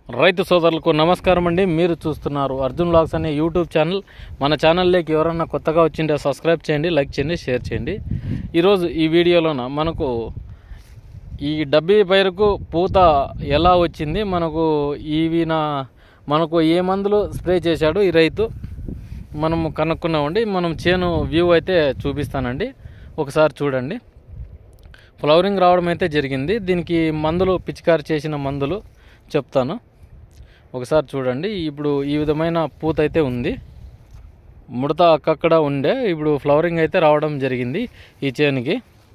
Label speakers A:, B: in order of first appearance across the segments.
A: రైతు సోదరులకు నమస్కారం అండి మీరు చూస్తున్నారు అర్జున్ బ్లాగ్స్ అనే యూట్యూబ్ ఛానల్ మన ఛానల్లోకి ఎవరన్నా కొత్తగా వచ్చింటే సబ్స్క్రైబ్ చేయండి లైక్ చేయండి షేర్ చేయండి ఈరోజు ఈ వీడియోలోన మనకు ఈ డబ్బీ పైరుకు పూత ఎలా వచ్చింది మనకు ఈవిన మనకు ఏ మందులు స్ప్రే చేశాడు ఈ రైతు మనం కనుక్కున్నామండి మనం చేను వ్యూ అయితే చూపిస్తానండి ఒకసారి చూడండి ఫ్లవరింగ్ రావడం అయితే జరిగింది దీనికి మందులు పిచికారి చేసిన మందులు చెప్తాను ఒకసారి చూడండి ఇప్పుడు ఈ విధమైన పూత అయితే ఉంది ముడత అక్కక్కడ ఉండే ఇప్పుడు ఫ్లవరింగ్ అయితే రావడం జరిగింది ఈ చేనుకి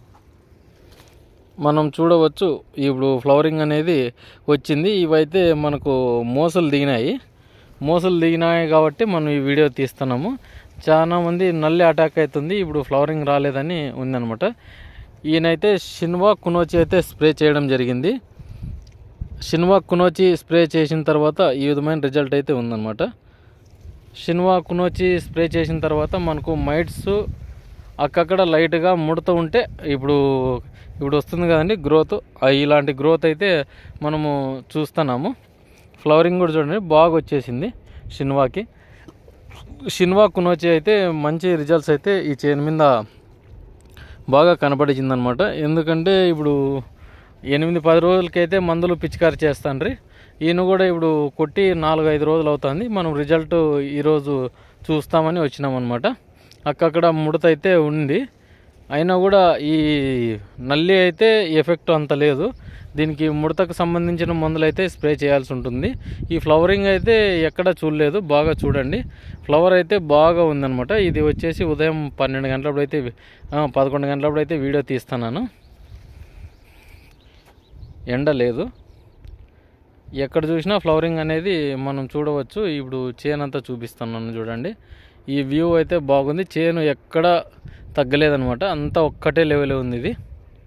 A: మనం చూడవచ్చు ఇప్పుడు ఫ్లవరింగ్ అనేది వచ్చింది ఇవైతే మనకు మోసలు దిగినాయి మోసలు దిగినాయి కాబట్టి మనం ఈ వీడియో తీస్తున్నాము చాలా మంది నల్లి అటాక్ అవుతుంది ఇప్పుడు ఫ్లవరింగ్ రాలేదని ఉందన్నమాట ఈయనైతే షిన్వా కునోచి అయితే స్ప్రే చేయడం జరిగింది షిన్వా కునోచి స్ప్రే చేసిన తర్వాత ఈ విధమైన రిజల్ట్ అయితే ఉందన్నమాట షిన్వా కునోచి స్ప్రే చేసిన తర్వాత మనకు మైట్స్ అక్కక్కడ లైట్గా ముడత ఉంటే ఇప్పుడు ఇప్పుడు వస్తుంది కదండి గ్రోత్ ఇలాంటి గ్రోత్ అయితే మనము చూస్తున్నాము ఫ్లవరింగ్ కూడా చూడండి బాగా వచ్చేసింది షిన్వాకి షిన్వా కునోచి అయితే మంచి రిజల్ట్స్ అయితే ఈ చేను మీద బాగా కనపడిందనమాట ఎందుకంటే ఇప్పుడు ఎనిమిది పది రోజులకైతే మందులు పిచికారి చేస్తాండ్రి ఈయన కూడా ఇప్పుడు కొట్టి నాలుగు ఐదు రోజులు అవుతుంది మనం రిజల్ట్ ఈరోజు చూస్తామని వచ్చినామన్నమాట అక్కక్కడ ముడత అయితే ఉంది అయినా కూడా ఈ నల్లి అయితే ఎఫెక్ట్ అంత లేదు దీనికి ముడతకు సంబంధించిన మందులు అయితే స్ప్రే చేయాల్సి ఉంటుంది ఈ ఫ్లవరింగ్ అయితే ఎక్కడ చూడలేదు బాగా చూడండి ఫ్లవర్ అయితే బాగా ఉందన్నమాట ఇది వచ్చేసి ఉదయం పన్నెండు గంటలప్పుడు అయితే ఆ, పదకొండు గంటలప్పుడు అయితే వీడియో తీస్తున్నాను ఎండ లేదు ఎక్కడ చూసినా ఫ్లవరింగ్ అనేది మనం చూడవచ్చు ఇప్పుడు చేను అంతా చూపిస్తున్నాను చూడండి ఈ వ్యూ అయితే బాగుంది చేను ఎక్కడ తగ్గలేదనమాట అంతా ఒక్కటే లెవెల్ ఉంది ఇది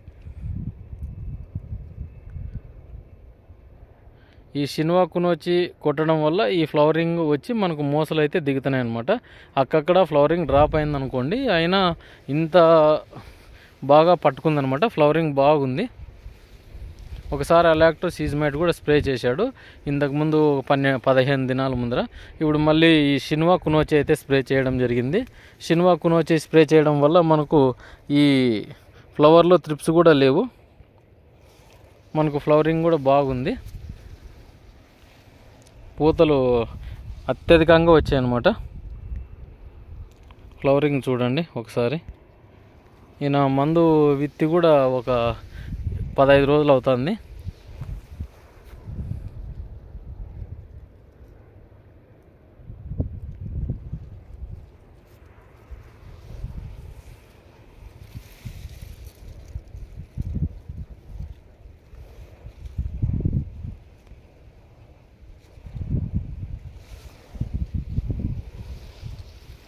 A: ఈ షిన్వా కునొచ్చి కొట్టడం వల్ల ఈ ఫ్లవరింగ్ వచ్చి మనకు మోసలు అయితే దిగుతున్నాయి అనమాట అక్కక్కడ ఫ్లవరింగ్ డ్రాప్ అయింది అనుకోండి అయినా ఇంత బాగా పట్టుకుందనమాట ఫ్లవరింగ్ బాగుంది ఒకసారి అలాక్టో సీజ్మేట్ కూడా స్ప్రే చేశాడు ఇంతకుముందు ఒక పన్నె పదిహేను దినాల ముందర ఇప్పుడు మళ్ళీ ఈ షిన్వా కునోచి అయితే స్ప్రే చేయడం జరిగింది షిన్వా కునోచి స్ప్రే చేయడం వల్ల మనకు ఈ ఫ్లవర్లో త్రిప్స్ కూడా లేవు మనకు ఫ్లవరింగ్ కూడా బాగుంది పూతలు అత్యధికంగా వచ్చాయన్నమాట ఫ్లవరింగ్ చూడండి ఒకసారి ఈయన మందు విత్తి కూడా ఒక పదహైదు రోజులు అవుతుంది